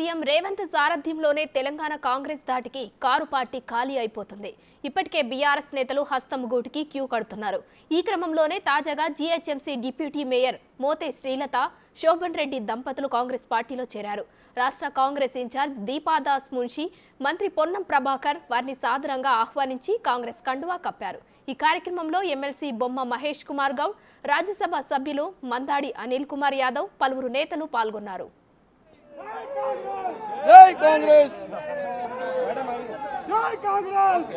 CM Revanth సారథ్యంలోనే తెలంగాణ కాంగ్రెస్ దాటికి car party ఖాళీ అయిపోతుంది ఇప్పటికే బీఆర్ఎస్ నేతలు హస్తం గూటికి క్యూ కడుతున్నారు ఈ క్రమంలోనే తాజాగా GHMC deputy mayor Mothe Srilatha Shobhan Reddy దంపతులు కాంగ్రెస్ పార్టీలో చేరారు రాష్ట్ర కాంగ్రెస్ ఇన్ఛార్జ్ దీపాదాస్ మున్షి మంత్రి పొన్నం ప్రభాకర్ వారిని సాదరంగా ఆహ్వానించి కాంగ్రెస్ కండువా కప్పారు ఈ కార్యక్రమంలో ఎమ్మెల్సీ బొమ్మ మహేష్ కుమార్ గౌడ్ రాజ్యసభ సభ్యులు మందాడి అనిల్ కుమార్ యాదవ్ పలువురు నేతలు పాల్గొన్నారు జై కాంగ్రెస్ జై కాంగ్రెస్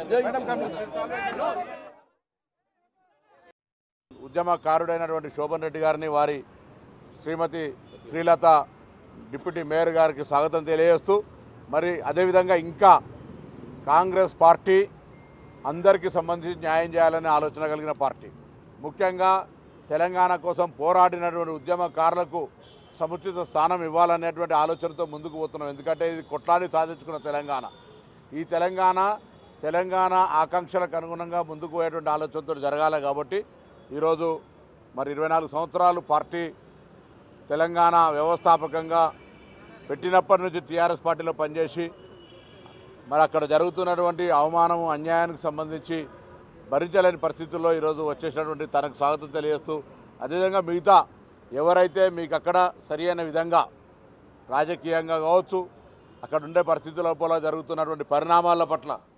ఉద్యమకారుడైనటువంటి శోభన్ రెడ్డి గారిని వారి శ్రీమతి శ్రీలత డిప్యూటీ మేయర్ గారికి స్వాగతం తెలియజేస్తూ మరి అదేవిధంగా ఇంకా కాంగ్రెస్ పార్టీ అందరికీ సంబంధించి న్యాయం చేయాలనే ఆలోచన కలిగిన పార్టీ ముఖ్యంగా తెలంగాణ కోసం పోరాడినటువంటి ఉద్యమకారులకు సముచిత స్థానం ఇవ్వాలనేటువంటి ఆలోచనతో ముందుకు పోతున్నాం ఎందుకంటే ఇది కొట్లాడి సాధించుకున్న తెలంగాణ ఈ తెలంగాణ తెలంగాణ ఆకాంక్షలకు అనుగుణంగా ముందుకు పోయేటువంటి ఆలోచనతో జరగాలి కాబట్టి ఈరోజు మరి ఇరవై నాలుగు సంవత్సరాలు పార్టీ తెలంగాణ వ్యవస్థాపకంగా పెట్టినప్పటి నుంచి టీఆర్ఎస్ పార్టీలో పనిచేసి మరి అక్కడ జరుగుతున్నటువంటి అవమానం అన్యాయానికి సంబంధించి భరించలేని పరిస్థితుల్లో ఈరోజు వచ్చేసినటువంటి తనకు స్వాగతం తెలియజేస్తూ అదేవిధంగా మిగతా ఎవరైతే మీకు అక్కడ సరి అయిన విధంగా రాజకీయంగా కావచ్చు అక్కడ ఉండే పరిస్థితుల లోపల జరుగుతున్నటువంటి పరిణామాల పట్ల